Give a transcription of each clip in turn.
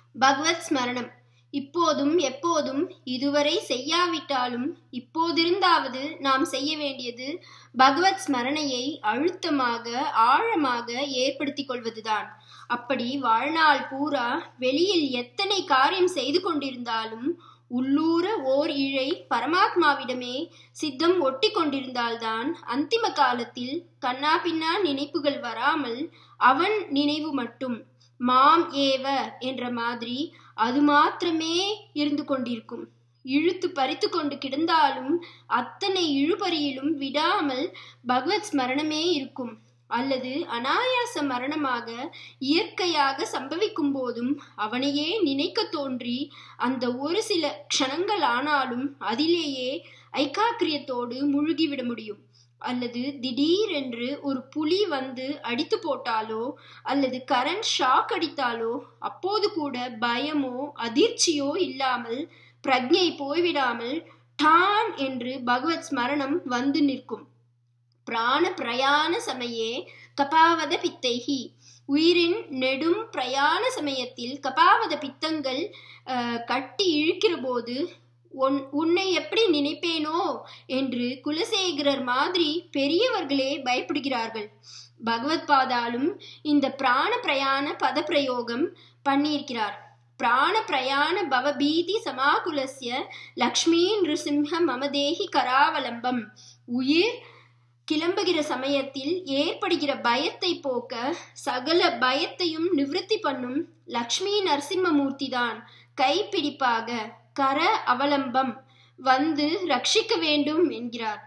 பகவத் ஸ்மரணம் இப்போதும் எப்போதும் இதுவரை செய்யாவிட்டாலும் இப்போதிருந்தாவது நாம் செய்ய வேண்டியது பகவத் ஸ்மரணையை அழுத்தமாக ஆழமாக ஏற்படுத்திக் கொள்வதுதான் அப்படி வாழ்நாள் பூரா வெளியில் எத்தனை காரியம் செய்து கொண்டிருந்தாலும் உள்ளூர ஓர் இழை பரமாத்மாவிடமே சித்தம் ஒட்டி கொண்டிருந்தால்தான் அந்திம காலத்தில் கண்ணா பின்னா நினைப்புகள் வராமல் அவன் நினைவு மட்டும் மாம் ஏவ என்ற மாதிரி அது மாத்திரமே இருந்து கொண்டிருக்கும் இழுத்து பறித்து கொண்டு கிடந்தாலும் அத்தனை இழுபறியிலும் விடாமல் பகவத் ஸ்மரணமே இருக்கும் அல்லது அனாயாச மரணமாக இயற்கையாக சம்பவிக்கும் போதும் அவனையே நினைக்க தோன்றி அந்த ஒரு சில க்ஷணங்கள் ஆனாலும் அதிலேயே ஐக்காக்கிரியத்தோடு முழுகிவிட முடியும் அல்லது திடீரென்று ஒரு புலி வந்து அடித்து போட்டாலோ அல்லது கரண்ட் ஷாக் அடித்தாலோ அப்போது கூட பயமோ அதிர்ச்சியோ இல்லாமல் பிரஜை போய்விடாமல் டான் என்று பகவத் ஸ்மரணம் வந்து நிற்கும் பிராண பிரயாண சமயே கபாவத பித்தைகி உயிரின் நெடும் பிரயாண சமயத்தில் கபாவத பித்தங்கள் கட்டி இழுக்கிற போது உன் உன்னை எப்படி நினைப்பேனோ என்று குலசேகரர் மாதிரி பெரியவர்களே பயப்படுகிறார்கள் பகவத் பாதாலும் இந்த பிராண பிரயாண பத பிரயோகம் பண்ணியிருக்கிறார் பிராண பிரயாண பவபீதி சமாகுலஸ்ய லக்ஷ்மீ நிருசிம்ஹ மமதேகி கராவலம்பம் உயிர் கிளம்புகிற சமயத்தில் ஏற்படுகிற பயத்தை போக்க சகல பயத்தையும் நிவிருத்தி பண்ணும் லக்ஷ்மி நரசிம்மமூர்த்தி தான் கைப்பிடிப்பாக கர அவலம்பம் வந்து ரட்சிக்க வேண்டும் என்கிறார்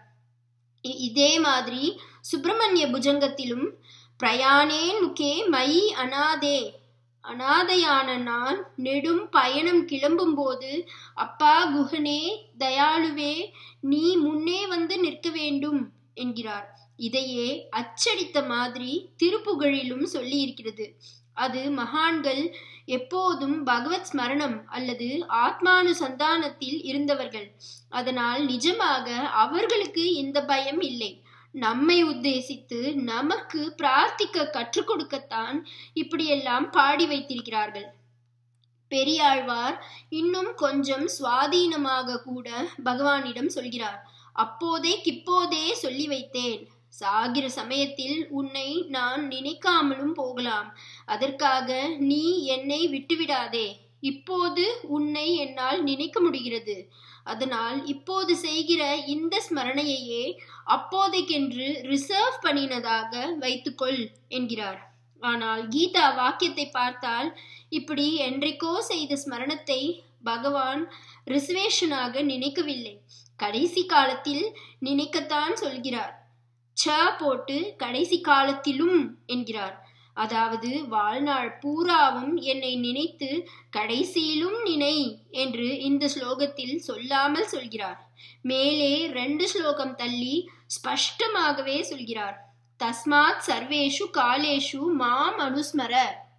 இதே மாதிரி சுப்பிரமணிய புஜங்கத்திலும் பிரயாணேன் முகே மயி அனாதே அனாதையான நான் நெடும் பயணம் கிளம்பும் போது அப்பா குஹனே தயாளுவே நீ முன்னே வந்து நிற்க வேண்டும் என்கிறார் இதையே அச்சடித்த மாதிரி திருப்புகழிலும் சொல்லி இருக்கிறது அது மகான்கள் எப்போதும் பகவத் ஸ்மரணம் அல்லது ஆத்மானுசந்தானத்தில் இருந்தவர்கள் அதனால் நிஜமாக அவர்களுக்கு இந்த பயம் இல்லை நம்மை உத்தேசித்து நமக்கு பிரார்த்திக்க கற்றுக் கொடுக்கத்தான் இப்படியெல்லாம் பாடி வைத்திருக்கிறார்கள் பெரியாழ்வார் இன்னும் கொஞ்சம் சுவாதீனமாக கூட பகவானிடம் சொல்கிறார் அப்போதே கிப்போதே சொல்லி வைத்தேன் சாகிற சமயத்தில் உன்னை நான் நினைக்காமலும் போகலாம் அதற்காக நீ என்னை விட்டுவிடாதே இப்போது உன்னை என்னால் நினைக்க முடிகிறது அதனால் இப்போது செய்கிற இந்த ஸ்மரணையையே அப்போதைக்கென்று ரிசர்வ் பண்ணினதாக வைத்துக்கொள் என்கிறார் ஆனால் கீதா வாக்கியத்தை பார்த்தால் இப்படி என்றைக்கோ செய்த ஸ்மரணத்தை பகவான் ரிசர்வேஷனாக நினைக்கவில்லை கடைசி காலத்தில் நினைக்கத்தான் சொல்கிறார் ச போட்டு கடைசி காலத்திலும் என்கிறார் அதாவது வாழ்நாள் பூராவும் என்னை நினைத்து கடைசியிலும் நினை என்று இந்த ஸ்லோகத்தில் சொல்லாமல் சொல்கிறார் மேலே ரெண்டு ஸ்லோகம் தள்ளி ஸ்பஷ்டமாகவே சொல்கிறார் தஸ்மாத் சர்வேஷு காலேஷு மாம் அனுஸ்மர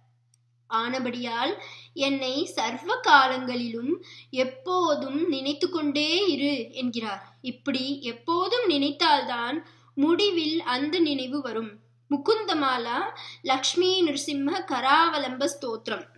ஆனபடியால் என்னை சர்வ காலங்களிலும் எப்போதும் நினைத்து கொண்டே இரு என்கிறார் இப்படி எப்போதும் நினைத்தால்தான் முடிவில் அந்த நினைவு வரும் முகுந்தமாலா லக்ஷ்மி நிருசிம்ம கராவலம்ப ஸ்தோத்திரம்